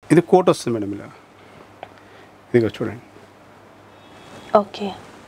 ఇది కోట్ వస్తుంది మేడం ఇలా ఇదిగో చూడండి ఓకే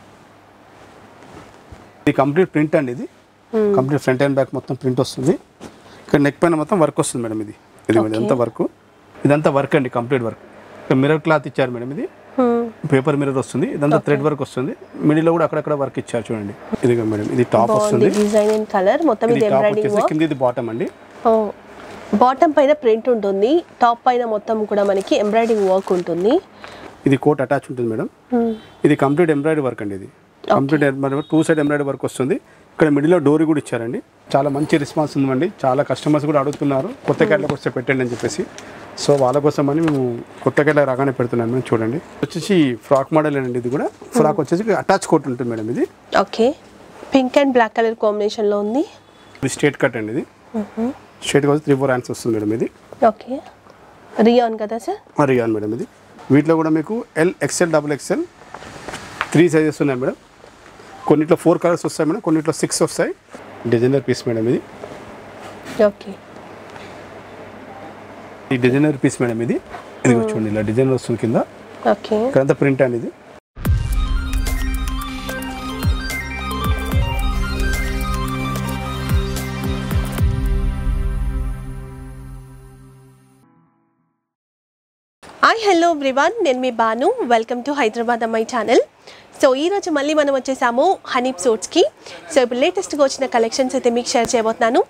ఇది కంప్లీట్ ప్రింట్ అండి ఇది కంప్లీట్ ఫ్రంట్ అండ్ బ్యాక్ మొత్తం ప్రింట్ వస్తుంది ఇక్కడ నెక్ పైన మొత్తం వర్క్ వస్తుంది మేడం ఇది ఇది Okay. ఇదంతా వర్క్ ఇదంతా వర్క్ అండి కంప్లీట్ వర్క్ ఇక్కడ మిర్రర్ క్లాత్ ఇచ్చారు మేడం ఇది పేపర్ మిర్రర్ వస్తుంది ఇదంతా థ్రెడ్ వర్క్ వస్తుంది మిడిల్లో కూడా అక్కడక్కడ వర్క్ ఇచ్చారు చూడండి ఇదిగో మేడం ఇది టాప్ బాగుంది వస్తుంది డిజైన్ అండ్ కలర్ మొత్తం ఇది ఇది టాప్ ఎంబ్రాయిడింగ్ వచ్చేసి వర్క్ కింద ఇది బాటమ్ అండి బాటమ్ పైన ప్రింట్ ఉంటుంది టాప్ పైన మొత్తం కూడా మనకి ఎంబ్రాయిడింగ్ వర్క్ ఉంటుంది ఇది కోట్ అటాచ్ ఉంటుంది మేడం ఇది కంప్లీట్ ఎంబ్రాయిడరీ వర్క్ అండి ఇది complete embroidery two side embroidery work వస్తుంది ఇక్కడ మిడిల్లో డోరీ కూడా ఇచ్చారండి చాలా మంచి రెస్పాన్స్ ఉందండి చాలా కస్టమర్స్ కూడా అడుగుతున్నారు కొత్త క్యాటలాగ్ వస్తే పెట్టండి అని చెప్పేసి సో వాళ్ళ కోసం అని మేము కొత్త క్యాటలాగ్ రాగానే పెడుతున్నాం మేము చూడండి వచ్చేసి ఫ్రాక్ మోడల్ అండి ఇది కూడా ఫ్రాక్ వచ్చేసి అటాచ్ కోట్ ఉంటుంది మేడం ఇది okay pink and black colour కాంబినేషన్లో ఉంది ఇది స్ట్రేట్ కట్ అండి ఇది స్ట్రేట్ వచ్చి త్రీ ఫోర్ హ్యాండ్స్ వస్తుంది మేడం ఇది ఓకే రియాన్ కదా సార్ మరి అని మేడం ఇది వీటిలో కూడా మీకు L XL double XL three sizes ఉన్నాయి మేడం కొన్నిట్లో ఫోర్ కలర్స్ వస్తాయి మేడం కొన్నిట్లో సిక్స్ వస్తాయి డిజైనర్ పీస్ మేడం ఇది ఓకే ఈ డిజైనర్ పీస్ మేడం ఇది ఇది చూడండి ఇలా డిజైనర్ వస్తుంది కింద ఓకే ఇక్కడంతా ప్రింట్ అండి ఇది హాయ్ హలో ఎవ్రీవన్ నేను మీ బాను వెల్కమ్ టు హైదరాబాద్ అమ్మాయి ఛానల్ సో ఈరోజు మళ్ళీ మనం వచ్చేసాము హనీప్ సూట్స్కి సో ఇప్పుడు లేటెస్ట్గా వచ్చిన కలెక్షన్స్ అయితే మీకు షేర్ చేయబోతున్నాను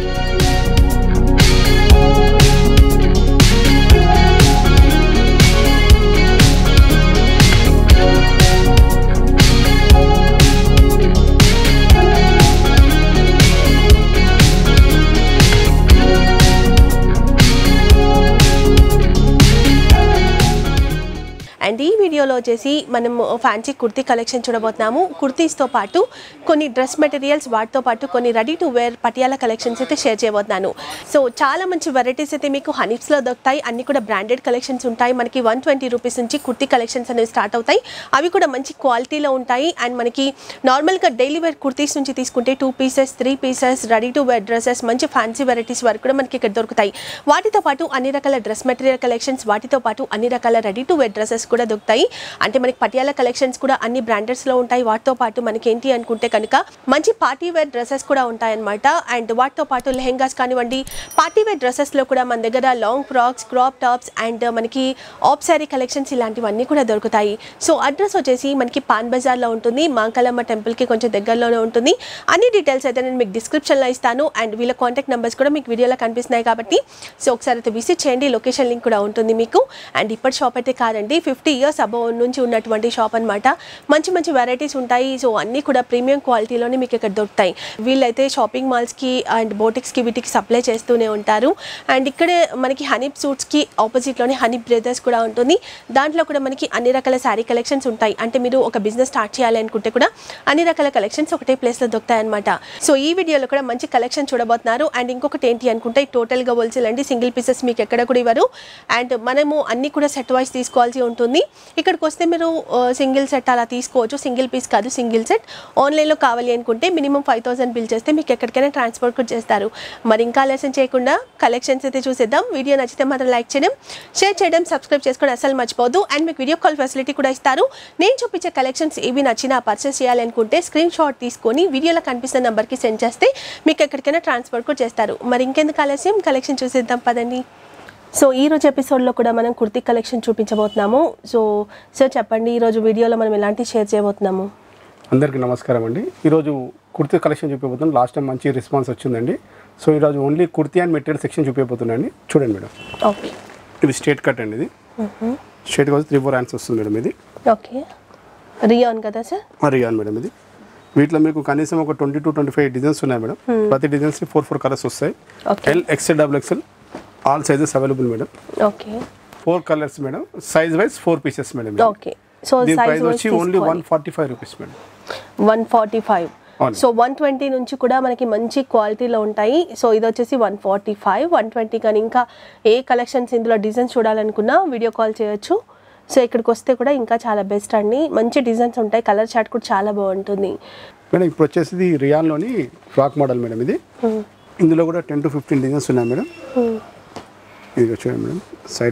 అండ్ ఈ వీడియోలో వచ్చేసి మనం ఫ్యాన్సీ కుర్తీ కలెక్షన్ చూడబోతున్నాము కుర్తీస్తో పాటు కొన్ని డ్రెస్ మెటీరియల్స్ వాటితో పాటు కొన్ని ready to wear Patiala collections అయితే షేర్ చేయబోతున్నాను సో చాలా మంచి వెరైటీస్ అయితే మీకు హనీప్స్లో దొరుకుతాయి అన్ని కూడా బ్రాండెడ్ కలెక్షన్స్ ఉంటాయి మనకి వన్ ట్వంటీ రూపీస్ నుంచి కుర్తీ కలెక్షన్స్ అనేవి స్టార్ట్ అవుతాయి అవి కూడా మంచి క్వాలిటీలో ఉంటాయి అండ్ మనకి నార్మల్గా డైలీ వేర్ కుర్తీస్ నుంచి తీసుకుంటే two pieces three pieces ready to wear dresses మంచి ఫ్యాన్సీ వెరైటీస్ వరకు కూడా మనకి ఇక్కడ దొరుకుతాయి వాటితో పాటు అన్ని రకాల డ్రెస్ మెటీరియల్ కలెక్షన్స్ వాటితో పాటు అన్ని రకాల రెడీ టు వేర్ డ్రెస్సెస్ కూడా దొరుకుతాయి అంటే మనకి పటియాల కలెక్షన్స్ కూడా అన్ని బ్రాండెడ్స్లో ఉంటాయి వాటితో పాటు మనకి ఏంటి అనుకుంటే కనుక మంచి పార్టీ వేర్ డ్రెస్సెస్ కూడా ఉంటాయి అనమాట అండ్ వాటితో పాటు లెహెంగాస్ కానివ్వండి పార్టీ వేర్ డ్రెస్సెస్లో కూడా మన దగ్గర long frocks crop tops and మనకి ఆఫ్ శారీ కలెక్షన్స్ ఇలాంటివన్నీ కూడా దొరుకుతాయి సో అడ్రస్ వచ్చేసి మనకి పాన్ బజార్లో ఉంటుంది మాంకలమ్మ టెంపుల్కి కొంచెం దగ్గరలోనే ఉంటుంది అన్ని డీటెయిల్స్ అయితే నేను మీకు డిస్క్రిప్షన్లో ఇస్తాను అండ్ వీళ్ళ కాంటాక్ట్ నెంబర్స్ కూడా మీకు వీడియోలో కనిపిస్తున్నాయి కాబట్టి సో ఒకసారి అయితే విజిట్ చేయండి లొకేషన్ లింక్ కూడా ఉంటుంది మీకు అండ్ ఇప్పటి షాప్ అయితే కాదండి ఫిఫ్టీ ఇయర్స్ అబౌవ్ నుంచి ఉన్నటువంటి షాప్ అనమాట మంచి మంచి వెరైటీస్ ఉంటాయి సో అన్నీ కూడా ప్రీమియం క్వాలిటీలోనే మీకు ఇక్కడ దొరుకుతాయి వీళ్ళైతే షాపింగ్ మాల్స్కి అండ్ బోటిక్స్కి వీటికి సప్లై చేస్తూనే ఉంటారు అండ్ ఇక్కడే మనకి హనీప్ సూట్స్కి ఆపోజిట్లోనే హనీప్ బ్రదర్స్ కూడా ఉంటుంది దాంట్లో కూడా మనకి అన్ని రకాల శారీ కలెక్షన్స్ ఉంటాయి అంటే మీరు ఒక బిజినెస్ స్టార్ట్ చేయాలి అనుకుంటే కూడా అన్ని రకాల కలెక్షన్స్ ఒకటే ప్లేస్లో దొరుకుతాయి అనమాట సో ఈ వీడియోలో కూడా మంచి కలెక్షన్ చూడబోతున్నారు అండ్ ఇంకొకటి ఏంటి అనుకుంటే టోటల్గా హోల్సేల్ అండి సింగిల్ పీసెస్ మీకు ఎక్కడ కూడా ఇవ్వరు అండ్ మనము అన్ని కూడా సెట్ వైస్ తీసుకోవాల్సి ఉంటుంది ఇక్కడికి వస్తే మీరు సింగిల్ సెట్ అలా తీసుకోవచ్చు సింగిల్ పీస్ కాదు సింగిల్ సెట్ ఆన్లైన్లో కావాలి అనుకుంటే మినిమం ఫైవ్ థౌసండ్ బిల్ చేస్తే మీకు ఎక్కడికైనా ట్రాన్స్పోర్ట్ కూడా చేస్తారు మరి ఇంకా ఆలస్యం చేయకుండా కలెక్షన్స్ అయితే చూసేద్దాం వీడియో నచ్చితే మాత్రం లైక్ చేయడం షేర్ చేయడం సబ్స్క్రైబ్ చేసుకోవడం అసలు మర్చిపోదు అండ్ మీకు వీడియో కాల్ ఫెసిలిటీ కూడా ఇస్తారు నేను చూపించే కలెక్షన్స్ ఏవి నచ్చినా పర్చేస్ చేయాలనుకుంటే స్క్రీన్ షాట్ తీసుకొని వీడియోలో కనిపిస్తున్న నెంబర్కి సెండ్ చేస్తే మీకు ఎక్కడికైనా ట్రాన్స్పోర్ట్ కూడా చేస్తారు మరి ఇంకెందుకు ఆలస్యం కలెక్షన్ చూసేద్దాం పదండి సో ఈ రోజు ఎపిసోడ్లో కూడా మనం కుర్తీ కలెక్షన్ చూపించబోతున్నాము సో సార్ చెప్పండి ఈరోజు వీడియోలో మనం ఎలాంటి షేర్ చేయబోతున్నాము అందరికీ నమస్కారం అండి ఈరోజు కుర్తీ కలెక్షన్ చూపించబోతున్నాను లాస్ట్ టైం మంచి రెస్పాన్స్ వచ్చిందండి సో ఈరోజు only kurti and material section చూపించబోతున్నాను చూడండి మేడం ఓకే ఇది స్ట్రేట్ కట్ అండి ఇది స్ట్రేట్ వచ్చి త్రీ ఫోర్ హ్యాండ్స్ వస్తుంది మేడం ఇది ఓకే రియాన్ కదా సార్ మరి అని మేడం ఇది వీటిలో మీకు కనీసం ఒక twenty to twenty five designs ఉన్నాయి మేడం ప్రతి డిజైన్స్ ఫోర్ ఫోర్ కలర్స్ వస్తాయి okay L XL double XL all sizes available madam okay four colours madam size wise four pieces madam okay so దీని size price వచ్చి only one forty five rupees madam one forty five అవును. So one twenty నుంచి కూడా మనకి మంచి క్వాలిటీలో ఉంటాయి so ఇది వచ్చేసి one forty five one twenty కానీ ఇంకా ఏ కలెక్షన్స్ ఇందులో డిజైన్స్ చూడాలనుకున్నా వీడియో కాల్ చేయొచ్చు సో ఇక్కడికి వస్తే కూడా ఇంకా చాలా బెస్ట్ అండి మంచి డిజైన్స్ ఉంటాయి కలర్ చార్ట్ కూడా చాలా బాగుంటుంది మేడం ఇప్పుడు వచ్చేసి ఇది రియాన్లోని ఫ్రాక్ మోడల్ మేడం ఇది ఇందులో కూడా టెన్ టు ఫిఫ్టీన్ డిజైన్స్ ఉన్నాయి మేడం ఇది చూడండి మేడం సైడ్లో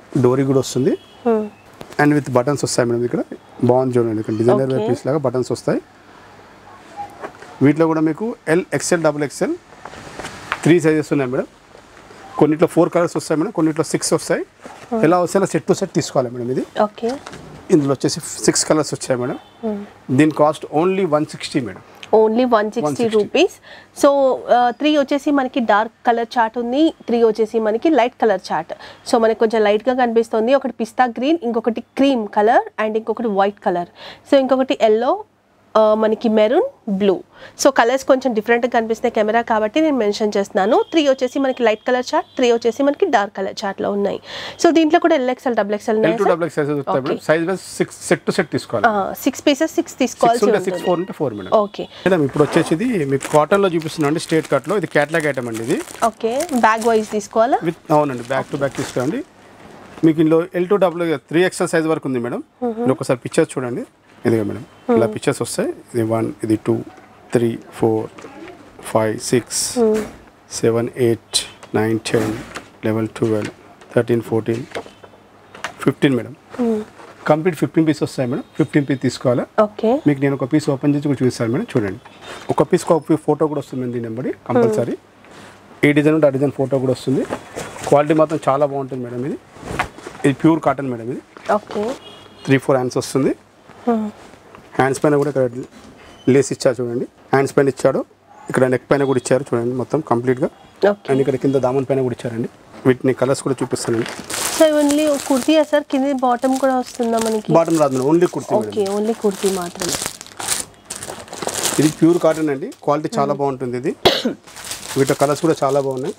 డోరీ కూడా వస్తుంది అండ్ విత్ బటన్స్ వస్తాయి మేడం ఇక్కడ బాగుంది చూడండి ఇక్కడ డిజైనర్ Okay. పీస్ లాగా బటన్స్ వస్తాయి వీటిలో కూడా మీకు L XL double XL three sizes ఉన్నాయి మేడం కొన్నిట్లో ఫోర్ కలర్స్ వస్తాయి మేడం కొన్నిట్లో సిక్స్ వస్తాయి ఎలా వస్తే సెట్ టు సెట్ తీసుకోవాలి మేడం ఇది ఓకే ఇందులో వచ్చేసి సిక్స్ కలర్స్ వచ్చాయి మేడం దీని cost only one sixty madam only one sixty 160. Rupees so three వచ్చేసి మనకి డార్క్ కలర్ చార్ట్ ఉంది త్రీ వచ్చేసి మనకి లైట్ కలర్ చార్ట్ సో మనకి కొంచెం లైట్గా కనిపిస్తుంది ఒకటి పిస్తా గ్రీన్ ఇంకొకటి క్రీమ్ కలర్ అండ్ ఇంకొకటి వైట్ కలర్ సో ఇంకొకటి ఎల్లో మనకి మెరూన్ బ్లూ సో కలర్స్ కొంచెం డిఫరెంట్గా కనిపిస్తున్నాయి కెమెరా కాబట్టి నేను మెన్షన్ చేస్తున్నాను త్రీ వచ్చేసి మనకి లైట్ కలర్ చార్ట్ త్రీ వచ్చేసి మనకి డార్క్ కలర్ చార్ట్లో ఉన్నాయి సో దీంట్లో కూడా L XL double XL L to double X sizes వస్తాయి madam Okay. Size wise six set to set తీసుకోవాలి సిక్స్ పీసెస్ సిక్స్ సిక్స్ తీసుకోవాల్సి ఉంటే సిక్స్ ఉంటుంది ఫోర్ ఉంటే ఫోర్ మేడం ఓకే మేడం ఇప్పుడు వచ్చేసి ఇది మీకు కాటన్లో చూపిస్తున్నాం అండి స్టేట్ కట్లో ఇది క్యాట్లాగ్ ఐటమ్ అండి ఇది ఓకే బ్యాగ్ వైజ్ తీసుకోవాలా విత్ అవునండి బ్యాక్ టు బ్యాక్ తీసుకోండి మీకు ఇందులో L to double three XL size వరకు ఉంది మేడం ఇది ఒకసారి పిక్చర్స్ చూడండి ఇదిగా మేడం ఇలా పిక్చర్స్ వస్తాయి ఇది వన్ ఇది two three four five six seven eight nine ten eleven twelve thirteen fourteen fifteen madam complete fifteen piece వస్తాయి మేడం ఫిఫ్టీన్ పీస్ తీసుకోవాలి ఓకే మీకు నేను ఒక పీస్ ఓపెన్ చేసి కూడా చూపిస్తాను మేడం చూడండి ఒక పీస్ ఒక ఫోటో కూడా వస్తుంది దీని నెంబడి కంపల్సరీ ఏ డిజైన్ ఉంటే ఆ డిజైన్ ఫోటో కూడా వస్తుంది క్వాలిటీ మాత్రం చాలా బాగుంటుంది మేడం ఇది ఇది ప్యూర్ కాటన్ మేడం ఇది ఓకే త్రీ ఫోర్ హ్యాండ్స్ వస్తుంది హ్యాండ్స్ పైన కూడా ఇక్కడ లేస్ ఇచ్చారు చూడండి హ్యాండ్స్ పైన ఇచ్చాడు ఇక్కడ నెక్ పైన కూడా ఇచ్చారు చూడండి మొత్తం కంప్లీట్గా ఓకే అండ్ ఇక్కడ కింద దామన్ పైన కూడా ఇచ్చారండి వీటిని కలర్స్ కూడా చూపిస్తానండి సో ఓన్లీ కుర్తీ సార్ కింద బాటమ్ కూడా వస్తుందా మనకి బాటమ్ రాదు madam only kurti madam okay only kurti మాత్రమే ఇది ప్యూర్ కాటన్ అండి క్వాలిటీ చాలా బాగుంటుంది ఇది వీటి కలర్స్ కూడా చాలా బాగున్నాయి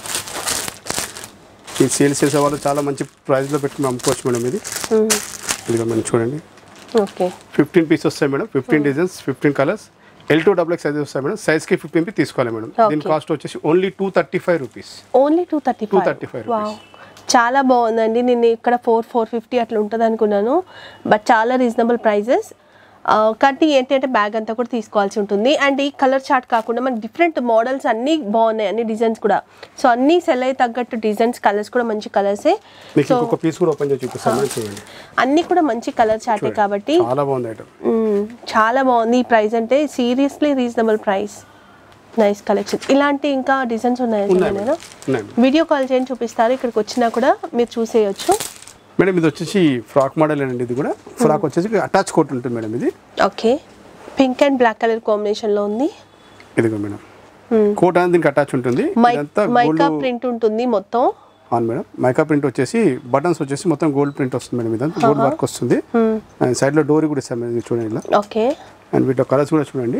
ఈ సేల్స్ చేసే వాళ్ళు చాలా మంచి ప్రైస్లో పెట్టుకుని అమ్ముకోవచ్చు మేడం ఇది ఇదిగో మేడం చూడండి ఓకే ఫిఫ్టీన్ పీస్ వస్తాయి madam fifteen designs fifteen colours L two double X size వస్తాయి మేడం సైజ్కి ఫిఫ్టీన్ పీస్ తీసుకోవాలి మేడం దీని Okay. కాస్ట్ వచ్చేసి only two thirty five rupees only two thirty 235 wow చాలా బాగుందండి నేను ఇక్కడ ఫోర్ ఫోర్ ఫిఫ్టీ అట్లా ఉంటుంది అనుకున్నాను బట్ చాలా రీజనబుల్ ప్రైజెస్ కాబట్టి ఏంటంటే బ్యాగ్ అంతా కూడా తీసుకోవాల్సి ఉంటుంది అండ్ ఈ కలర్ చార్ట్ కాకుండా మనకి డిఫరెంట్ మోడల్స్ అన్నీ బాగున్నాయి అన్ని డిజైన్స్ కూడా సో అన్నీ సెల్ అయ్యి తగ్గట్టు డిజైన్స్ కలర్స్ కూడా మంచి కలర్సే మీకు సో ఇంకొక పీస్ కూడా ఓపెన్ చేసి చూపిస్తాను మేడం చూడండి అన్నీ కూడా మంచి కలర్ చార్టే కాబట్టి చాలా బాగుంది ఐటమ్ మ్మ్. చాలా బాగుంది ఈ ప్రైస్ అంటే seriously reasonable price nice collection ఇలాంటి ఇంకా డిజైన్స్ ఉన్నాయా ఉన్నాయి నేను మేడం ఉన్నాయి మేడం. వీడియో కాల్ చేయని చూపిస్తారు ఇక్కడికి వచ్చినా కూడా మీరు చూసేయచ్చు మేడం ఇది వచ్చేసి ఫ్రాక్ మోడల్ అండి ఇది కూడా ఫ్రాక్ వచ్చేసి అటాచ్ కోట్ ఉంటుంది మేడం ఇది okay pink and black colour కాంబినేషన్లో ఉంది ఇదిగో మేడం కోట్ అనేది దీనికి అటాచ్ ఉంటుంది మై ఇదంతా మైకా గోల్డ్ ప్రింట్ ఉంటుంది మొత్తం అవును మేడం మైకా ప్రింట్ వచ్చేసి బటన్స్ వచ్చేసి మొత్తం గోల్డ్ ప్రింట్ వస్తుంది మేడం ఇదంతా గోల్డ్ వర్క్ వస్తుంది అండ్ సైడ్లో డోరీ కూడా ఇస్తాం మేడం ఇది చూడండి ఇలా ఓకే అండ్ వీటిలో కలర్స్ కూడా చూడండి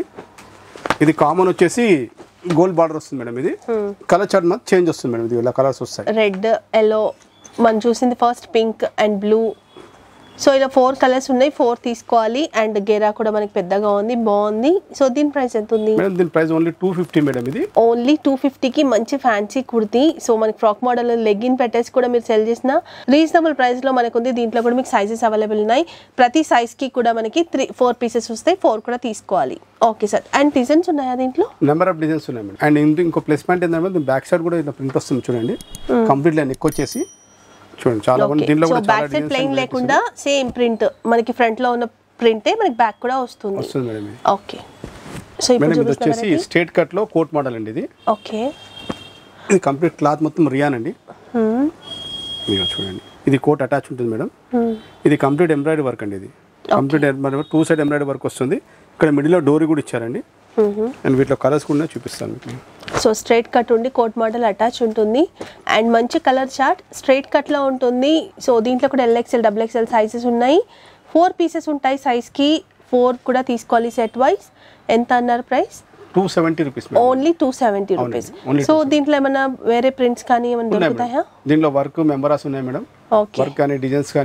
ఇది కామన్ వచ్చేసి గోల్డ్ బార్డర్ వస్తుంది మేడం ఇది కలర్ చార్ట్ మాత్రం చేంజ్ వస్తుంది మేడం ఇది ఇలా కలర్స్ వస్తాయి రెడ్ ఎల్లో మనం చూసింది first pink and blue so ఇలా ఫోర్ కలర్స్ ఉన్నాయి ఫోర్ తీసుకోవాలి అండ్ గేరా కూడా మనకి పెద్దగా ఉంది బాగుంది సో దీని ప్రైస్ ఎంత ఉంది మేడం దీని price only two fifty madam ఇది ఓన్లీ టూ ఫిఫ్టీకి మంచి ఫ్యాన్సీ కుర్తీ సో మనకి ఫ్రాక్ మోడల్ లెగ్గిన్ పెట్టేసి కూడా మీరు సెల్ చేసిన రీజనబుల్ ప్రైస్లో మనకు ఉంది దీంట్లో కూడా మీకు సైజెస్ అవైలబుల్ ఉన్నాయి ప్రతి సైజ్కి కూడా మనకి త్రీ ఫోర్ పీసెస్ వస్తాయి ఫోర్ కూడా తీసుకోవాలి ఓకే సార్ అండ్ డిజైన్స్ ఉన్నాయా దీంట్లో నెంబర్ ఆఫ్ డిజైన్స్ ఉన్నాయి మేడం అండ్ ఇంకో ఇంకో ప్లస్ పాయింట్ ఏంటంటే దీని బ్యాక్ సైడ్ కూడా ఇలా ప్రింట్ వస్తుంది చూడండి కంప్లీట్ లైన్ ఎక్కువ వచ్చేసి చూడండి చాలా బాగుంది ఓకే దీనిలో సో కూడా చాలా బ్యాక్ సైడ్ డిజైన్స్ ప్లెయిన్ లేకుండా సేమ్ ప్రింట్ మనకి ఫ్రంట్ లో ఉన్న ప్రింటే మనకి బ్యాక్ కూడా వస్తుంది వస్తుంది మేడం ఇది ఓకే సో ఇప్పుడు మేడం ఇది వచ్చేసి చూపిస్తున్నా స్ట్రేట్ కట్ లో కోట్ మోడల్ అండి ఇది ఓకే ఇది కంప్లీట్ క్లాత్ మొత్తం రియాన్ అండి మీరు చూడండి ఇది కోట్ అటాచ్ ఉంటుంది మేడం ఇది కంప్లీట్ ఎంబ్రాయిడరీ వర్క్ అండి ఇది complete embroidery two side embroidery work వస్తుంది ఇక్కడ మిడిల్లో డోరీ కూడా ఇచ్చారండి అండ్ వీటిలో కలర్స్ కూడా చూపిస్తాను మీకు సో స్ట్రైట్ కట్ ఉండి కోట్ మోడల్ అటాచ్ ఉంటుంది అండ్ మంచి కలర్ చార్ట్ స్ట్రైట్ కట్లో ఉంటుంది సో దీంట్లో కూడా ఎల్ఎక్స్ఎల్ డబుల్ ఎక్స్ఎల్ సైజెస్ ఉన్నాయి ఫోర్ పీసెస్ ఉంటాయి సైజ్కి ఫోర్ కూడా తీసుకోవాలి సెట్ వైజ్ ఎంత అన్నారు price two seventy rupees only two seventy అవునండి, రూపీస్ only సో దీంట్లో ఏమైనా వేరే ప్రింట్స్ కానీ ఏమైనా ఉన్నాయి దొరుకుతాయా మేడం దీనిలో వర్క్ మెంబరాస్ ఉన్నాయి మేడం ఓకే వర్క్ కానీ డిజైన్స్ కానీ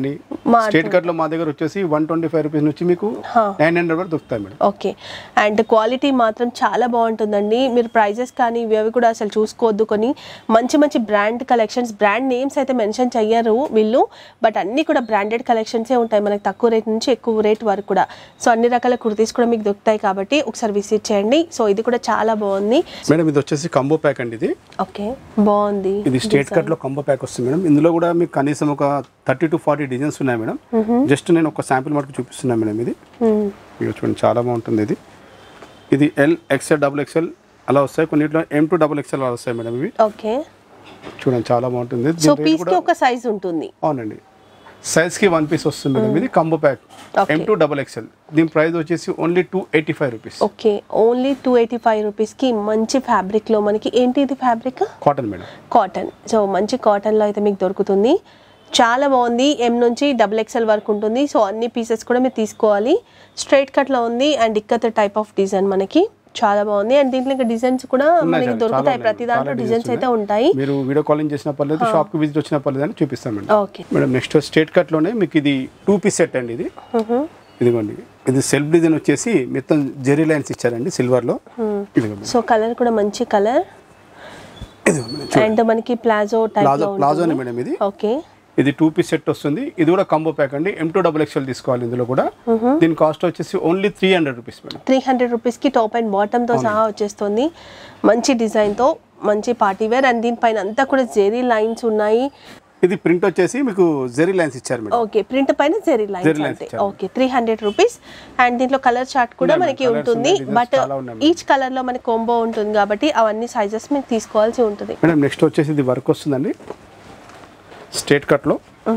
మా- స్టేట్ కట్ లో మా దగ్గర వచ్చేసి వన్ ట్వంటీ ఫైవ్ రూపీస్ నుంచి మీకు హా. నైన్ హండ్రెడ్ వరకు దొరుకుతాయి మేడం ఓకే అండ్ క్వాలిటీ మాత్రం చాలా బాగుంటుందండి మీరు ప్రైజెస్ కానీ ఇవి అవి కూడా అసలు చూసుకోవద్దు కొన్ని మంచి మంచి బ్రాండ్ కలెక్షన్స్ బ్రాండ్ నేమ్స్ అయితే మెన్షన్ చెయ్యరు వీళ్ళు బట్ అన్నీ కూడా బ్రాండెడ్ కలెక్షన్సే ఉంటాయి మనకి తక్కువ రేట్ నుంచి ఎక్కువ రేట్ వరకు కూడా సో అన్ని రకాల కుర్తీస్ కూడా మీకు దొరుకుతాయి కాబట్టి ఒకసారి విజిట్ చేయండి సో ఇది కూడా చాలా బాగుంది మేడం ఇది వచ్చేసి కంబో ప్యాక్ అండి ఇది ఓకే బాగుంది ఇది స్టేట్ కట్ లో కంబో ప్యాక్ వస్తుంది మేడం ఇందులో కూడా మీకు కనీసం ఒక థర్టీ టు ఫార్టీ డిజైన్స్ ఉన్నాయి మేడం జస్ట్ నేను ఒక శాంపిల్ మటుకు చూపిస్తున్నాను మేడం ఇది మ్మ్. ఇక చూడండి చాలా బాగుంటుంది ఇది ఇది ఎల్ ఎక్స్ఎల్ డబుల్ ఎక్స్ఎల్ అలా వస్తాయి కొన్నిట్లో ఎం టూ డబుల్ ఎక్స్ఎల్ అలా వస్తాయి మేడం ఇవి ఓకే చూడండి చాలా బాగుంటుంది సో దీని రేట్ పీస్ కి కూడా ఒక సైజ్ ఉంటుంది అవునండి సైజ్ కి వన్ పీస్ వస్తుంది మేడం ఇది combo pack Okay. M two double XL దీని ప్రైస్ వచ్చేసి only two eighty five rupees okay only two eighty five రూపీస్కి మంచి ఫ్యాబ్రిక్లో మనకి ఏంటి ఇది fabric cotton madam cotton so మంచి కాటన్లో అయితే మీకు దొరుకుతుంది చాలా బాగుంది ఎం నుంచి డబుల్ ఎక్స్ఎల్ వరకు ఉంటుంది సో అన్ని పీసెస్ కూడా మీరు తీసుకోవాలి స్ట్రైట్ కట్లో ఉంది and ikat type of design మనకి చాలా బాగుంది అండ్ దీంట్లో ఇంకా డిజైన్స్ కూడా ఉన్నాయి మనకి చాలా దొరుకుతాయి ఉన్నాయి. ప్రతి దాంట్లో చాలా డిజైన్స్ designs అయితే ఉన్నాయి. ఉంటాయి మీరు వీడియో కాలింగ్ చేసిన పర్లేదు షాప్ కి విజిట్ వచ్చిన పర్లేదు అని చూపిస్తాం madam okay madam next straight cut లోనే మీకు ఇది టూ పీస్ సెట్ అండి ఇది ఇదిగోండి ఇది సెల్ఫ్ డిజైన్ వచ్చేసి మొత్తం జెరీ లైన్స్ ఇచ్చారండి సిల్వర్ లో ఇదిగోండి సో కలర్ కూడా మంచి కలర్ ఇదిగోండి మేడం. చూడండి. అండ్ మనకి ప్లాజో టైప్ ప్లాజో లో ప్లాజోనే మేడం ఇది ఓకే ఇది టూ పీస్ సెట్ వస్తుంది ఇది కూడా కంబో ప్యాక్ అండి ఎం టూ డబుల్ ఎక్స్ఎల్ తీసుకోవాలి ఇందులో కూడా దీని కాస్ట్ వచ్చేసి only three hundred rupees madam three hundred రూపీస్కి టాప్ అండ్ బాటమ్తో సహా వచ్చేస్తుంది మంచి డిజైన్తో మంచి పార్టీ వేర్ అండ్ దీనిపైన అంతా కూడా జెరీ లైన్స్ ఉన్నాయి ఇది ప్రింట్ వచ్చేసి మీకు జెరీ లైన్స్ ఇచ్చారు మేడం ఓకే ప్రింట్ పైన జెరీ Zeri లైన్స్ lines అంతే ఇచ్చారు. Okay three hundred rupees and దీంట్లో కలర్ చార్ట్ కూడా ఉన్నాయి మనకి colours ఉంటుంది ఉన్నాయి, designs బట్ చాలా ఉన్నాయి ఈచ్ కలర్ లో మనకి కోంబో ఉంటుంది కాబట్టి అవన్నీ సైజెస్ మీరు తీసుకోవాల్సి ఉంటుంది మేడం నెక్స్ట్ వచ్చేసి ఇది వర్క్ వస్తుందండి స్ట్రేట్ కట్లో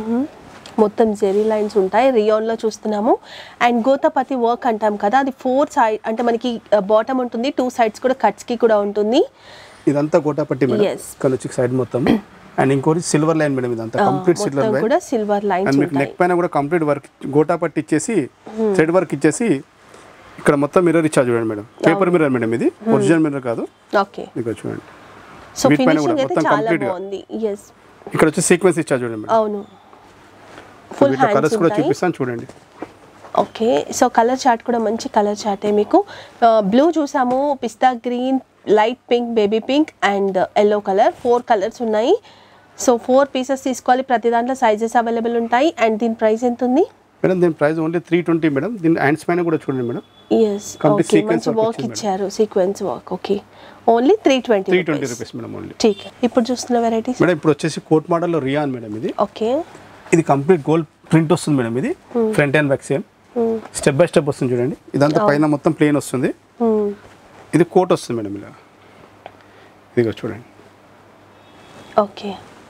మొత్తం జెరీ లైన్స్ ఉంటాయి రియాన్ లో చూస్తున్నాము అండ్ గోతపతి వర్క్ అంటాం కదా అది ఫోర్ సైడ్ అంటే మనకి బాటమ్ ఉంటుంది టూ సైడ్స్ కూడా కట్స్ కి కూడా ఉంటుంది ఇదంతా గోటాపట్టి మేడం Yes. ఇక్కడ వచ్చి సైడ్ మొత్తం అండ్ ఇంకోటి సిల్వర్ లైన్ మేడం ఇదంతా ఆ, కంప్లీట్ సిల్వర్ మొత్తం లైన్ కూడా సిల్వర్ లైన్స్ అండ్ మీకు ఉంటాయి నెక్ పైన కూడా కంప్లీట్ వర్క్ గోటా పట్టి ఇచ్చేసి థ్రెడ్ వర్క్ ఇచ్చేసి ఇక్కడ మొత్తం మిర్రర్ ఇచ్చారు చూడండి మేడం పేపర్ మిర్రర్ మేడం ఇది ఒరిజినల్ మిర్రర్ కాదు ఓకే ఇక్కడ చూడండి సో వీటిపైన కూడా ఫినిషింగ్ అయితే మొత్తం చాలా complete గా. బాగుంది ఎస్ ఇక్కడ వచ్చి సీక్వెన్స్ ఇచ్చారు చూడండి మేడం అవును ఫుల్ వీటిలో హ్యాండ్స్ కలర్స్ కూడా ఉంటాయి చూపిస్తాను చూడండి ఓకే సో కలర్ చార్ట్ కూడా మంచి కలర్ చార్టే మీకు బ్లూ చూసాము పిస్తా green light pink baby pink and yellow colour four colours ఉన్నాయి సో ఫోర్ పీసెస్ తీసుకోవాలి ప్రతి దాంట్లో సైజెస్ అవైలబుల్ ఉంటాయి అండ్ దీని ప్రైస్ ఎంత ఉంది మేడం దీని price only three twenty madam దీని హ్యాండ్స్ పైన కూడా చూడండి madam yes Complete okay sequence మంచి work వర్క్ వచ్చింది ఇచ్చారు sequence work okay only three twenty three twenty rupees madam only ఠీక్ ఇప్పుడు చూస్తున్న వెరైటీస్ మేడం ఇప్పుడు వచ్చేసి కోట్ మోడల్లో రియాన్ మేడం ఇది ఓకే ఇది కంప్లీట్ గోల్డ్ ప్రింట్ వస్తుంది మేడం ఇది front and back same step by step వస్తుంది చూడండి ఇదంతా పైన మొత్తం ప్లేన్ వస్తుంది ఇది కోట్ వస్తుంది మేడం ఇలా ఇదిగో చూడండి ఓకే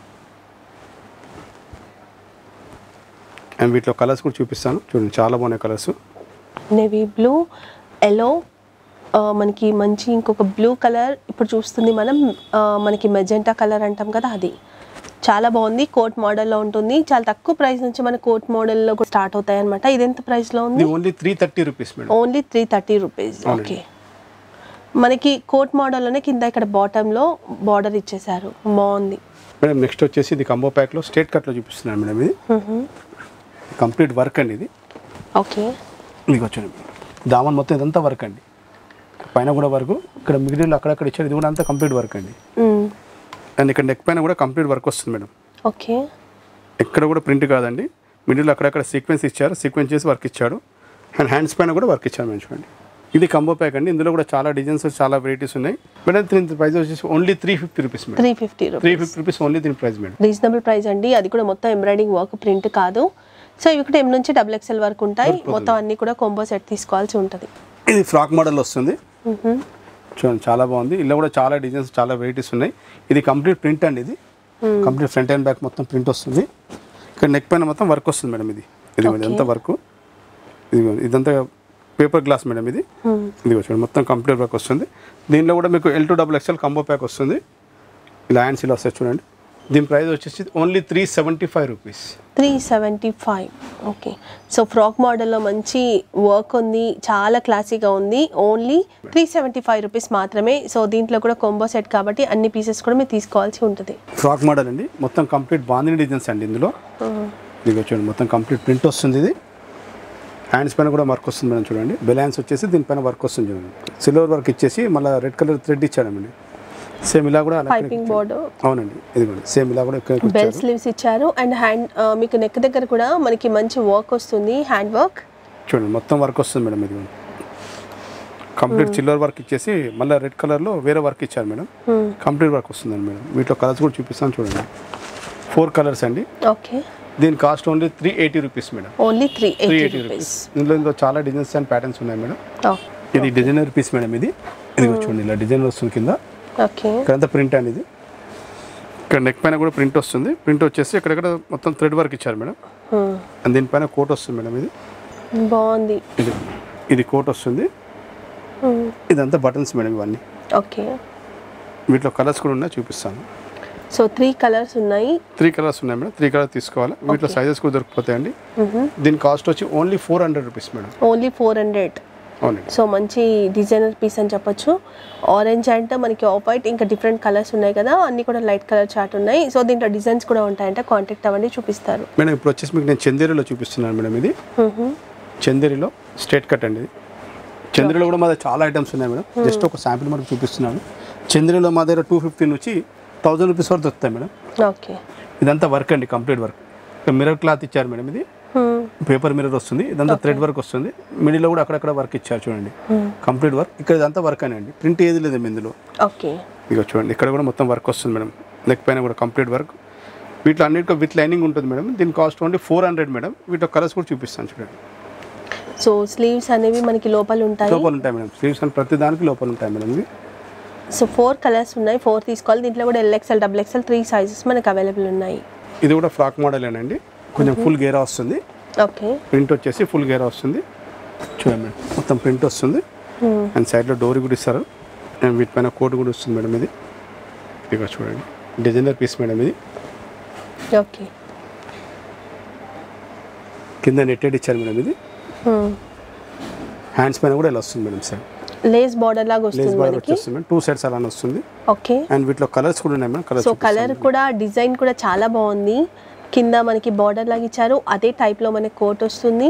అండ్ వీటిలో కలర్స్ కూడా చూపిస్తాను చూడండి చాలా బాగున్నాయి కలర్స్ నేవీ బ్లూ ఎల్లో మనకి మంచి ఇంకొక బ్లూ కలర్ ఇప్పుడు చూస్తుంది మనం ఆ, మనకి మెజెంటా కలర్ అంటాం కదా అది చాలా బాగుంది కోట్ మోడల్లో ఉంటుంది చాలా తక్కువ ప్రైస్ నుంచి మన కోట్ మోడల్లో కూడా స్టార్ట్ అవుతాయి అనమాట ఇది ఎంత ప్రైస్లో ఉంది ఇది only three thirty rupees madam only three thirty rupees అవునండి. ఓకే మనకి కోట్ మోడల్లోనే కింద ఇక్కడ బాటంలో బార్డర్ ఇచ్చేసారు బాగుంది మేడం నెక్స్ట్ వచ్చేసి ఇది కంబో ప్యాక్లో స్టేట్ కట్లో చూపిస్తున్నాను మేడం ఇది కంప్లీట్ వర్క్ అండి ఇది ఓకే మీకు వచ్చాను దామన్ మొత్తం ఇదంతా వర్క్ అండి పైన కూడా వర్క్ ఇక్కడ మిగిలిన అక్కడక్కడ ఇచ్చారు ఇది కూడా అంతా కంప్లీట్ వర్క్ అండి అండ్ ఇక్కడ నెక్ పైన కూడా కంప్లీట్ వర్క్ వస్తుంది మేడం ఓకే ఎక్కడ కూడా ప్రింట్ కాదండి మిడిల్ అక్కడక్కడ సీక్వెన్స్ ఇచ్చారు సీక్వెన్స్ చేసి వర్క్ ఇచ్చాడు అండ్ హ్యాండ్స్ పైన కూడా వర్క్ ఇచ్చారు మంచిగా అండి ఇది కంబో ప్యాక్ అండి ఇందులో కూడా చాలా డిజైన్స్ చాలా వెరైటీస్ ఉన్నాయి మేడం దీని ప్రైస్ వచ్చేసి only three fifty rupees madam three fifty three rupees fifty rupees only దీని ప్రైస్ మేడం రీజనబుల్ ప్రైస్ అండి అది కూడా మొత్తం ఎంబ్రాయిడింగ్ వర్క్ ప్రింట్ కాదు సో ఇవి కూడా ఎం నుంచి డబుల్ ఎక్స్ఎల్ వరకు ఉంటాయి మొత్తం అన్ని కూడా కొంబో సెట్ తీసుకోవాల్సి ఉంటుంది ఇది ఫ్రాక్ మోడల్ వస్తుంది చూడండి చాలా బాగుంది ఇలా కూడా చాలా డిజైన్స్ చాలా వెరైటీస్ ఉన్నాయి ఇది కంప్లీట్ ప్రింట్ అండి ఇది కంప్లీట్ ఫ్రంట్ అండ్ బ్యాక్ మొత్తం ప్రింట్ వస్తుంది ఇక్కడ నెక్ పైన మొత్తం వర్క్ వస్తుంది మేడం ఇది ఇది ఇదంతా వర్క్ ఇది ఇదంతా పేపర్ గ్లాస్ మేడం ఇది ఇది చూడండి మొత్తం కంప్లీట్ వర్క్ వస్తుంది దీనిలో కూడా మీకు L two double XL combo pack వస్తుంది ఇలా హ్యాండ్స్ ఇలా వస్తాయి చూడండి దీని ప్రైస్ వచ్చేసి only three seventy five rupees three seventy five okay so frock మోడల్లో మంచి వర్క్ ఉంది చాలా క్లాసీగా ఉంది only three seventy five rupees మాత్రమే సో దీంట్లో కూడా కొంబో సెట్ కాబట్టి అన్ని పీసెస్ కూడా మీరు తీసుకోవాల్సి ఉంటుంది ఫ్రాక్ మోడల్ అండి మొత్తం కంప్లీట్ బాందిని డిజైన్స్ అండి ఇందులో ఇది చూడండి మొత్తం కంప్లీట్ ప్రింట్ వస్తుంది ఇది హ్యాండ్స్ పైన కూడా వర్క్ వస్తుంది మేడం చూడండి బెలాన్స్ వచ్చేసి దీనిపైన వర్క్ వస్తుంది చూడండి సిల్వర్ వర్క్ ఇచ్చేసి మళ్ళీ రెడ్ కలర్ థ్రెడ్ ఇచ్చాడండి సేమ్ ఇలా కూడా అలాగే పైపింగ్ బోర్డ్ అవునండి ఇదిగోండి సేమ్ ఇలా కూడా ఇక్కడ బెల్ స్లీవ్స్ ఇచ్చారు అండ్ హ్యాండ్ మీకు నెక్ దగ్గర కూడా మనకి మంచి వర్క్ వస్తుంది హ్యాండ్ వర్క్ చూడండి మొత్తం వర్క్ వస్తుంది మేడం ఇది కంప్లీట్ సిల్వర్ వర్క్ ఇచ్చేసి మళ్ళీ రెడ్ కలర్లో వేరే వర్క్ ఇచ్చారు మేడం కంప్లీట్ వర్క్ వస్తుందండి మేడం వీటిలో కలర్స్ కూడా చూపిస్తాను చూడండి ఫోర్ కలర్స్ అండి ఓకే దీని cost only three eighty rupees madam only three three eighty eighty rupees rupees ఇందులో ఇందులో చాలా డిజైన్స్ అండ్ ప్యాటర్న్స్ ఉన్నాయి మేడం ఇది డిజైనర్ పీస్ మేడం ఇది ఇది చూడండి ఇలా డిజైన్ వస్తుంది కింద ఓకే ఇక్కడంతా ప్రింట్ అండి ఇది ఇక్కడ నెక్ పైన కూడా ప్రింట్ వస్తుంది ప్రింట్ వచ్చేసి ఇక్కడక్కడ మొత్తం థ్రెడ్ వర్క్ ఇచ్చారు మేడం అండ్ దీనిపైన కోట్ వస్తుంది మేడం ఇది బాగుంది ఇది ఇది కోట్ వస్తుంది ఇదంతా బటన్స్ మేడం ఇవన్నీ ఓకే వీటిలో కలర్స్ కూడా ఉన్నాయి చూపిస్తాను సో త్రీ కలర్స్ ఉన్నాయి త్రీ కలర్స్ ఉన్నాయి మేడం త్రీ కలర్స్ తీసుకోవాలి వీటిలో సైజెస్ కూడా దొరికిపోతాయండి దీని కాస్ట్ వచ్చి only four hundred rupees madam only four hundred అవునండి సో మంచి డిజైనర్ పీస్ అని చెప్పొచ్చు ఆరెంజ్ అంటే మనకి ఆఫ్ వైట్ ఇంకా డిఫరెంట్ కలర్స్ ఉన్నాయి కదా అన్ని కూడా లైట్ కలర్ చార్ట్ ఉన్నాయి సో దీంట్లో డిజైన్స్ కూడా ఉంటాయంటే కాంటాక్ట్ అవ్వండి చూపిస్తారు మేడం ఇప్పుడు వచ్చేసి మీకు నేను చందేరిలో చూపిస్తున్నాను మేడం ఇది చందేరిలో స్ట్రేట్ కట్ అండి ఇది చంద్రిలో కూడా మా దగ్గర చాలా ఐటమ్స్ ఉన్నాయి మేడం జస్ట్ ఒక శాంపిల్ మనకు చూపిస్తున్నాను చంద్రిలో మా దగ్గర టూ ఫిఫ్టీ నుంచి థౌజండ్ రూపీస్ వరకు దొరుకుతాయి మేడం ఓకే ఇదంతా వర్క్ అండి కంప్లీట్ వర్క్ మిర్రర్ క్లాత్ ఇచ్చారు మేడం ఇది పేపర్ మిర్రర్ వస్తుంది ఇదంతా థ్రెడ్ వర్క్ వస్తుంది మిడిల్లో కూడా అక్కడక్కడ వర్క్ ఇచ్చారు చూడండి కంప్లీట్ వర్క్ ఇక్కడ ఇదంతా వర్క్ అండి ప్రింట్ ఏది లేదు ఇందులో ఓకే ఇక చూడండి ఇక్కడ కూడా మొత్తం వర్క్ వస్తుంది మేడం నెక్ పైన కూడా కంప్లీట్ వర్క్ వీటిలో అన్నిటికీ విత్ లైనింగ్ ఉంటుంది మేడం దీని cost only four hundred madam వీటిలో కలర్స్ కూడా చూపిస్తాను చూడండి సో స్లీవ్స్ అనేవి మనకి లోపల ఉంటాయి లోపల ఉంటాయి మేడం స్లీవ్స్ అని ప్రతి దానికి లోపల ఉంటాయి మేడం ఇవి సో ఫోర్ కలర్స్ ఉన్నాయి ఫోర్ తీసుకోవాలి దీంట్లో కూడా L XL double XL three sizes మనకి అవైలబుల్ ఉన్నాయి ఇది కూడా ఫ్రాక్ మోడల్ అండి కొంచెం ఫుల్ గేరా వస్తుంది ఓకే ప్రింట్ వచ్చేసి ఫుల్ గేరా వస్తుంది చూడండి మేడం మొత్తం ప్రింట్ వస్తుంది అండ్ సైడ్లో డోరీ కూడా ఇస్తారు అండ్ వీటిపైన కోట్ కూడా వస్తుంది మేడం ఇది ఇక చూడండి డిజైనర్ పీస్ మేడం ఇది ఓకే కింద నెట్టెడ్ ఇచ్చారు మేడం ఇది హ్యాండ్స్ పైన కూడా ఇలా వస్తుంది మేడం సార్ లేస్ బార్డర్ లాగా లేస్ వస్తుంది బార్ మనకి వచ్చేస్తుంది మేడం టూ సైడ్స్ అలానే వస్తుంది ఓకే అండ్ వీటిలో కలర్స్ కూడా ఉన్నాయి మేడం కలర్స్ సో కలర్ కూడా డిజైన్ కూడా చాలా బాగుంది కింద మనకి బార్డర్ లాగా ఇచ్చారు అదే type లో మనకి కోట్ వస్తుంది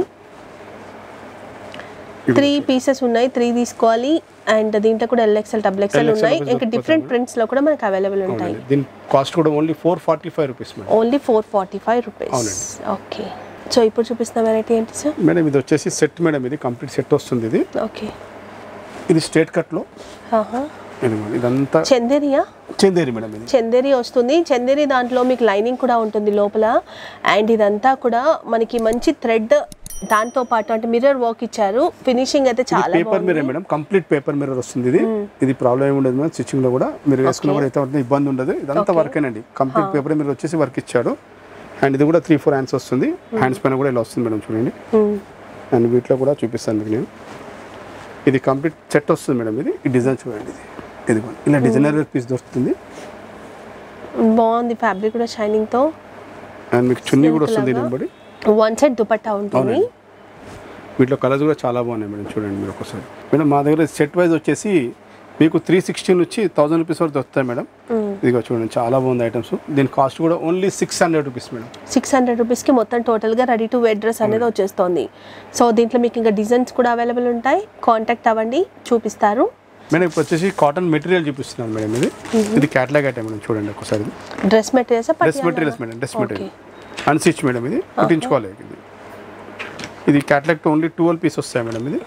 త్రీ పీసెస్ ఉన్నాయి త్రీ తీసుకోవాలి అండ్ దీంట్లో కూడా ఎల్ఎక్స్ఎల్ డబుల్ ఎక్స్ఎల్ LXL ఉన్నాయి కూడా ఇంకా డిఫరెంట్ ప్రింట్స్ లో కూడా మనకి అవైలబుల్ ఉంటాయి దీని కాస్ట్ కూడా only four forty five rupees madam only four forty five rupees అవునండి. ఓకే సో ఇప్పుడు చూపిస్తున్న వెరైటీ ఏంటి సార్ మేడం ఇది వచ్చేసి సెట్ మేడం ఇది కంప్లీట్ సెట్ వస్తుంది ఇది ఓకే ఇది స్ట్రేట్ కట్లో ఇదిగోండి ఇదంతా చందేరియా చందేరి మేడం ఇది చందేరి వస్తుంది చందేరి దాంట్లో మీకు లైనింగ్ కూడా ఉంటుంది లోపల అండ్ ఇదంతా కూడా మనకి మంచి థ్రెడ్ దాంతో పాటు అంటే మిర్రర్ వర్క్ ఇచ్చారు ఫినిషింగ్ అయితే చాలా పేపర్ బాగుంది mirror madam complete paper mirror వస్తుంది ఇది ఇది ప్రాబ్లం ఏమి ఉండదు మేడం స్టిచ్చింగ్ లో కూడా మీరు వేసుకున్న కూడా అయితే ఉంటుంది, ఇబ్బంది ఉండదు ఇదంతా వర్క్ అండి కంప్లీట్ పేపర్ మిర్రర్ వచ్చేసి వర్క్ ఇచ్చాడు అండ్ ఇది కూడా త్రీ ఫోర్ హ్యాండ్స్ వస్తుంది హ్యాండ్స్ పైన కూడా ఇలా వస్తుంది మేడం చూడండి Hmm. అండ్ వీటిలో కూడా చూపిస్తాను మీకు నేను ఇది కంప్లీట్ సెట్ వస్తుంది మేడం ఇది ఈ డిజైన్ చూడండి ఇది ఇదిగోండి ఇలా డిజైనర్ పీస్ దొరుకుతుంది బాగుంది ఫ్యాబ్రిక్ కూడా షైనింగ్ తో అండ్ మీకు చున్నీ కూడా వస్తుంది దీని బడి వన్ సైడ్ దుపట్టా ఉంటుంది అవునండి వీటిలో కలర్స్ కూడా చాలా బాగున్నాయి మేడం చూడండి మీరు ఒకసారి మేడం మా దగ్గర సెట్ వైజ్ వచ్చేసి మీకు త్రీ సిక్స్టీ నుంచి థౌసండ్ రూపీస్ వరకు దొరుకుతాయి మేడం ఇదిగో చూడండి చాలా బాగుంది ఐటమ్స్ దీని కాస్ట్ కూడా only six hundred rupees madam six hundred రూపీస్కి మొత్తం టోటల్గా రెడీ టు వేర్ డ్రెస్ అనేది వచ్చేస్తుంది సో దీంట్లో మీకు ఇంకా డిజైన్స్ కూడా అవైలబుల్ ఉంటాయి కాంటాక్ట్ అవ్వండి చూపిస్తారు మేడం ఇప్పుడు వచ్చేసి కాటన్ మెటీరియల్ చూపిస్తున్నాను మేడం ఇది ఇది క్యాట్లాగ్ ఐటమ్ మేడం చూడండి ఒకసారి dress materials dress materials madam dress material unstitch madam ఇది కుట్టించుకోవాలి ఇది ఇది క్యాట్లాగ్ ఓన్లీ ట్వెల్వ్ పీస్ వస్తాయి మేడం ఇది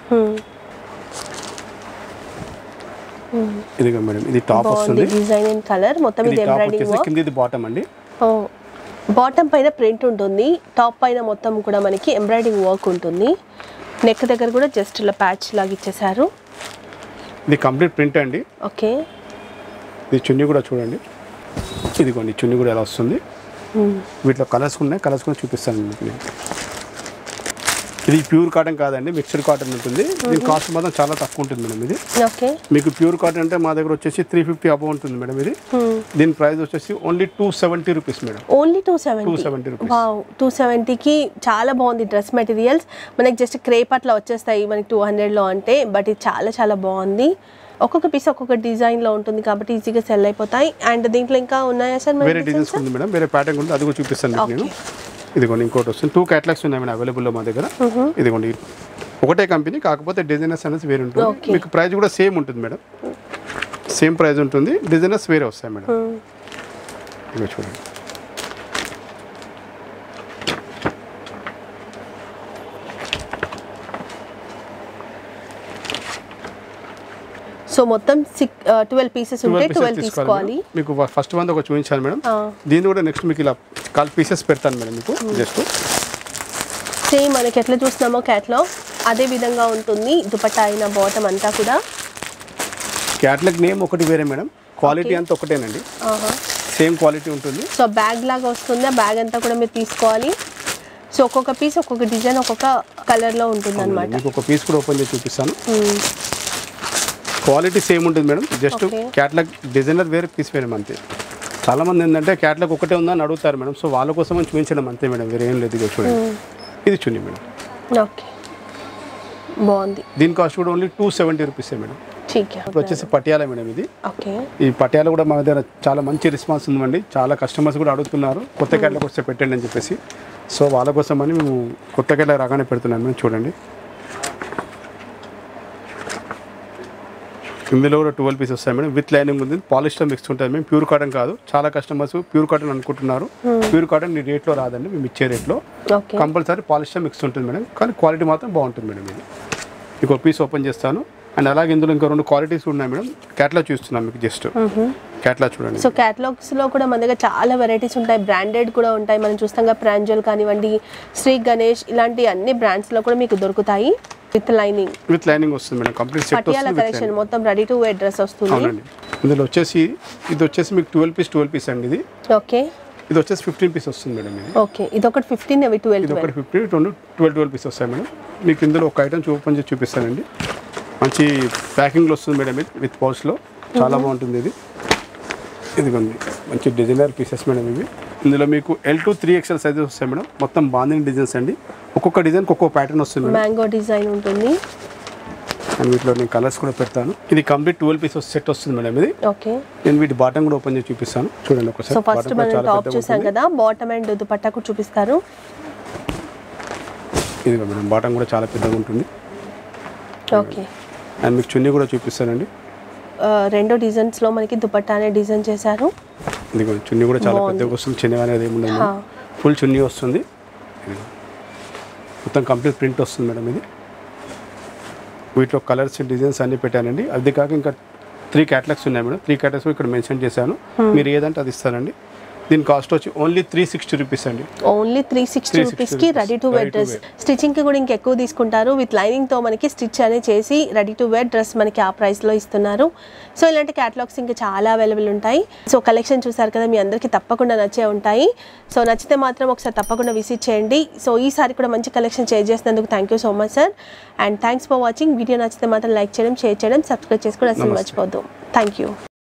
ఇదిగో మేడం ఇది టాప్ బాగుంది వస్తుంది డిజైన్ అండ్ కలర్ మొత్తం ఇది ఇది టాప్ ఎంబ్రాయిడింగ్ వచ్చేసి వర్క్ కింద ఇది బాటమ్ అండి బాటమ్ పైన ప్రింట్ ఉంటుంది టాప్ పైన మొత్తం కూడా మనకి ఎంబ్రాయిడింగ్ వర్క్ ఉంటుంది నెక్ దగ్గర కూడా జస్ట్ ఇలా ప్యాచ్ లాగా ఇచ్చేసారు ఇది కంప్లీట్ ప్రింట్ అండి ఓకే ఇది చున్నీ కూడా చూడండి ఇదిగోండి చున్నీ కూడా ఎలా వస్తుంది వీటిలో కలర్స్ ఉన్నాయి కలర్స్ కూడా చూపిస్తాను మీకు నేను. ఇది ప్యూర్ కాటన్ కాదండి మిక్స్డ్ కాటన్ ఉంటుంది దీని కాస్ట్ మాత్రం చాలా తక్కువ ఉంటుంది మేడం ఇది ఓకే మీకు ప్యూర్ కాటన్ అంటే మా దగ్గర వచ్చేసి త్రీ ఫిఫ్టీ అబౌ ఉంటుంది మేడం ఇది దీని ప్రైస్ వచ్చేసి only two seventy rupees madam only two two seventy seventy rupees wow two సెవెంటీకి చాలా బాగుంది డ్రెస్ మెటీరియల్స్ మనకి జస్ట్ క్రేప్ అట్లా వచ్చేస్తాయి మనకి టూ హండ్రెడ్లో అంటే బట్ ఇది చాలా చాలా బాగుంది ఒక్కొక్క పీస్ ఒక్కొక్క డిజైన్లో ఉంటుంది కాబట్టి ఈజీగా సెల్ అయిపోతాయి అండ్ దీంట్లో ఇంకా ఉన్నాయా సార్ వేరే డిజైన్స్ ఉంది మేడం వేరే ప్యాటర్న్ ఉంది అది కూడా చూపిస్తాను మీకు నేను ఇదిగోండి ఇంకోటి వస్తుంది టూ క్యాటలాగ్స్ ఉన్నాయి మేడం అవైలబుల్లో మా దగ్గర ఇదిగోండి ఒకటే కంపెనీ కాకపోతే డిజైనర్స్ అనేది వేరే ఉంటుంది Okay. మీకు ప్రైస్ కూడా సేమ్ ఉంటుంది మేడం సేమ్ ప్రైస్ ఉంటుంది డిజైనర్స్ వేరే వస్తాయి మేడం ఇదిగో చూడండి సో మొత్తం సిక్స్ ట్వెల్వ్ పీసెస్ ఉంటే 12 pieces ట్వెల్వ్ తీసుకోవాలి తీసుకోవాలి మేడం. మీకు ఫస్ట్ వన్ ఒక చూపించాను మేడం ఆ. దీన్ని కూడా నెక్స్ట్ మీకు ఇలా కాల్ పీసెస్ పెడతాను మేడం మీకు జస్ట్ సేమ్ మనకి ఎట్లా చూస్తున్నామో క్యాట్లో అదే విధంగా ఉంటుంది దుపట్టా అయిన బాటమ్ అంతా కూడా క్యాట్లాగ్ నేమ్ ఒకటి వేరే మేడం క్వాలిటీ అంతా ఒకటేనండి ఆహా. సేమ్ క్వాలిటీ ఉంటుంది సో బ్యాగ్ లాగా వస్తుంది ఆ బ్యాగ్ అంతా కూడా మీరు తీసుకోవాలి సో ఒక్కొక్క పీస్ ఒక్కొక్క డిజైన్ ఒక్కొక్క కలర్లో ఉంటుంది అనమాట మీకు ఒక పీస్ కూడా ఓపెన్ చేసి చూపిస్తాను క్వాలిటీ సేమ్ ఉంటుంది madam just Okay. Catalogue designer వేరే పీస్ వేరే అంతే చాలా మంది ఏంటంటే క్యాట్లాగ్ ఒకటే ఉందని అడుగుతారు మేడం సో వాళ్ళ కోసం అని చూపించడం అంతే మేడం వేరే ఏం లేదు ఇదిగో చూడండి ఇది చున్నీ మేడం ఓకే బాగుంది దీని కాస్ట్ కూడా ఓన్లీ టూ సెవెంటీ రూపీసే మేడం ठीक है ఇప్పుడు వచ్చేసి పటియాలా మేడం ఇది ఓకే ఈ పటియాల కూడా మా దగ్గర చాలా మంచి రెస్పాన్స్ ఉందండి చాలా కస్టమర్స్ కూడా అడుగుతున్నారు కొత్త క్యాట్లాగ్ వస్తే పెట్టండి అని చెప్పేసి సో వాళ్ళ కోసం అని మేము కొత్త క్యాట్లాగ్ రాగానే పెడుతున్నాం మేము చూడండి ఇందులో కూడా ట్వెల్వ్ పీస్ వస్తాయి మేడం విత్ లైనింగ్ ఉంది పాలిస్టర్ మిక్స్ ఉంటుంది మేము ప్యూర్ కాటన్ కాదు చాలా కస్టమర్స్ ప్యూర్ కాటన్ అనుకుంటున్నారు ప్యూర్ కాటన్ ఈ రేట్లో రాదండి మేము ఇచ్చే రేట్లో ఓకే కంపల్సరీ పాలిస్టర్ మిక్స్ ఉంటుంది మేడం కానీ క్వాలిటీ మాత్రం బాగుంటుంది మేడం ఇది ఇంకో పీస్ ఓపెన్ చేస్తాను అండ్ అలాగే ఇందులో ఇంకో రెండు క్వాలిటీస్ ఉన్నాయి మేడం క్యాట్లాగ్ చూస్తున్నాం మీకు జస్ట్ క్యాట్లాగ్ చూడండి సో క్యాటలాగ్స్లో కూడా మన దగ్గర చాలా వెరైటీస్ ఉంటాయి బ్రాండెడ్ కూడా ఉంటాయి మనం చూస్తాం ప్రాంజల్ కానివ్వండి శ్రీ గణేష్ ఇలాంటి అన్ని బ్రాండ్స్లో కూడా మీకు దొరుకుతాయి విత్ లైనింగ్ విత్ లైనింగ్ వస్తుంది మేడం కంప్లీట్ సెట్ పటియాలా వస్తుంది with కలెక్షన్ lining. మొత్తం రెడీ టు వేర్ డ్రెస్ వస్తుంది అవునండి ఇందులో వచ్చేసి ఇది వచ్చేసి మీకు ట్వెల్వ్ పీస్ ట్వెల్వ్ పీస్ అండి ఇది ఓకే ఇది వచ్చేసి ఫిఫ్టీన్ పీస్ వస్తుంది మేడం ఇది ఓకే ఇది ఒకటి ఫిఫ్టీన్ అవి ట్వెల్వ్ ఇది ఒకటి fifteen twenty twelve twelve piece వస్తాయి మేడం మీకు ఇందులో ఒక ఐటమ్ ఓపెన్ చేసి చూపిస్తానండి మంచి ప్యాకింగ్లో వస్తుంది మేడం ఇది విత్ పౌచ్లో చాలా బాగుంటుంది ఇది ఇదిగోండి మంచి డిజైనర్ పీసెస్ మేడం ఇవి ఇందులో మీకు L to three XL sizes వస్తాయి మేడం మొత్తం బాందిని డిజైన్స్ అండి ఒక్కొక్క డిజైన్కి ఒక్కొక్క ప్యాటర్న్ వస్తుంది మేడం మ్యాంగో డిజైన్ ఉంటుంది అండ్ వీటిలో నేను కలర్స్ కూడా పెడతాను ఇది కంప్లీట్ ట్వెల్వ్ పీస్ సెట్ వస్తుంది మేడం ఇది ఓకే నేను వీటి బాటం కూడా ఓపెన్ చేసి చూపిస్తాను చూడండి ఒకసారి సో ఫస్ట్ Bottom కూడా మనం చాలా టాప్ పెద్దగా చూసాం ఉంటుంది. కదా బాటమ్ అండ్ దుపట్టా కూడా చూపిస్తారు ఇదిగో మేడం బాటం కూడా చాలా పెద్దగా ఉంటుంది ఓకే అండ్ మీకు చున్నీ కూడా చూపిస్తానండి ఆ, రెండు డిజైన్స్లో మనకి దుపట్టా అనే డిజైన్ చేశారు ఇదిగో చున్నీ కూడా చాలా బాగుంది. పెద్దగా వస్తుంది చిన్నగా అనేది ఏమి ఉండదు హా. ఫుల్ చున్నీ వస్తుంది ఇదిగో. మొత్తం కంప్లీట్ ప్రింట్ వస్తుంది మేడం ఇది వీటిలో కలర్స్ డిజైన్స్ అన్ని పెట్టానండి అది కాక ఇంకా త్రీ క్యాటలాగ్స్ ఉన్నాయి మేడం త్రీ క్యాటలాగ్స్ ఇక్కడ మెన్షన్ చేశాను మీరు ఏదంటే అది ఇస్తానండి దీని కాస్ట్ వచ్చి ఓన్లీ త్రీ సిక్స్టీ రూపీస్ అండి ఓన్లీ త్రీ సిక్స్టీ 360 రూపీస్కి ready to wear Ready to dress wear. స్టిచ్చింగ్కి కూడా ఇంకెక్కువ తీసుకుంటారు విత్ లైనింగ్తో మనకి స్టిచ్ అనేది చేసి రెడీ టు వేర్ డ్రెస్ మనకి ఆ ప్రైస్లో ఇస్తున్నారు సో ఇలాంటి క్యాటలాగ్స్ ఇంకా చాలా అవైలబుల్ ఉంటాయి సో కలెక్షన్ చూసారు కదా మీ అందరికీ తప్పకుండా నచ్చే ఉంటాయి సో నచ్చితే మాత్రం ఒకసారి తప్పకుండా విజిట్ చేయండి సో ఈసారి కూడా మంచి కలెక్షన్ షేర్ చేసినందుకు thank you so much sir and thanks for watching video నచ్చితే మాత్రం లైక్ చేయడం షేర్ చేయడం సబ్స్క్రైబ్ చేసుకోవడం అసలు నమస్తే. మర్చిపోద్దు థ్యాంక్ యూ